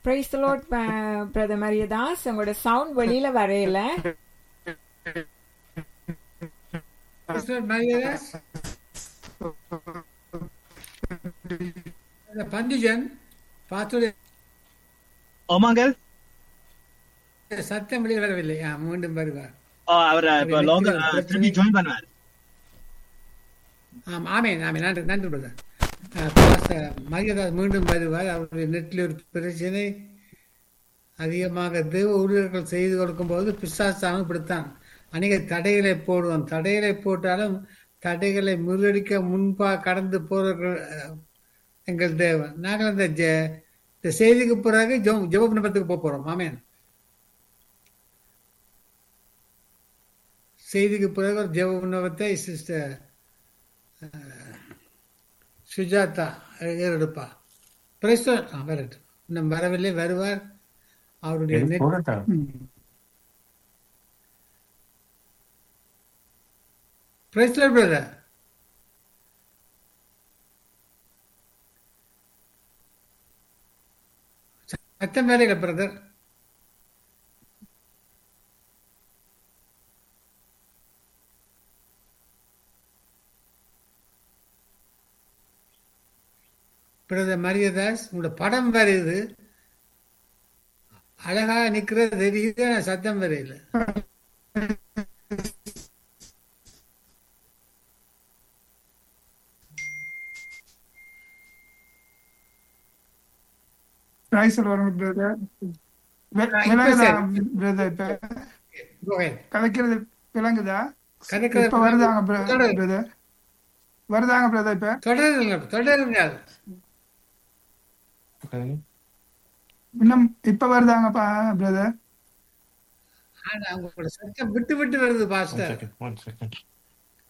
Price load brother Mariyadas உங்களோட sound வெளியில வரையல mister Mariyadas அந்த பந்துஜன் பார்த்து ஓமாங்கல் சத்தம் வெளியே வரவில்லை ஆ, மீண்டும் வருவார் ஓ அவர் இப்ப லோக திருப்பி ஜாயின் பண்ணுவார் ஆம் ஆமேன் ஆமேன் நன்றி நன்றி பிரதர் பாஸ்டர் மரியதாஸ் மீண்டும் வருவார் அவருடைய நெட்டில் ஒரு பிரச்சனை அதிகமாக தேவ ஊழியர்கள் செய்து கொடுக்கும்போது பிசாசாம இப்படித்தான் அநேக தடைகளை போடுவோம் தடைகளை போட்டாலும் தடைகளை முறியடிக்க முன்பா கடந்து போறவர்கள் அஹ், எங்கள் தேவன் நாங்கள் இந்த ஜெ- இந்த செய்திக்கு பிறகு ஜெப ஜெப விண்ணப்பத்துக்கு போக போறோம் ஆமேன் செய்திக்கு பிறகு ஒரு ஜெப விண்ணப்பத்தை சிஸ்டர் சுஜாதா ஏறெடுப்பா பிரஸ்தர் ஆ வரட்டும் இன்னும் வரவில்லை வருவார் அவருடைய நெட் போகட்டும் பிரஸ்தர் பிரதர் சத்தம் வேலையில பிரதர் பிரதர் மரியதாஸ் உங்களோட படம் வருது அழகா நிக்கிறது தெரியுது ஆனா சத்தம் வரையில பிரைஸ் வருங்க பிரதர் இப்ப விளங்குதா சரி. பிரதர் இப்ப Go ahead. கதைக்கிறது விளங்குதா கதைக்கிறது இப்ப வருதாங்க தொடரு. பிரதர் வருதாங்க பிரதர் இப்ப தொடருங்க தொடருங்க Okay. இன்னும் இப்ப வருதாங்கப்பா பிரதர் ஆனா உங்களோட சத்தம் விட்டு விட்டு வருது One pastor second, one second.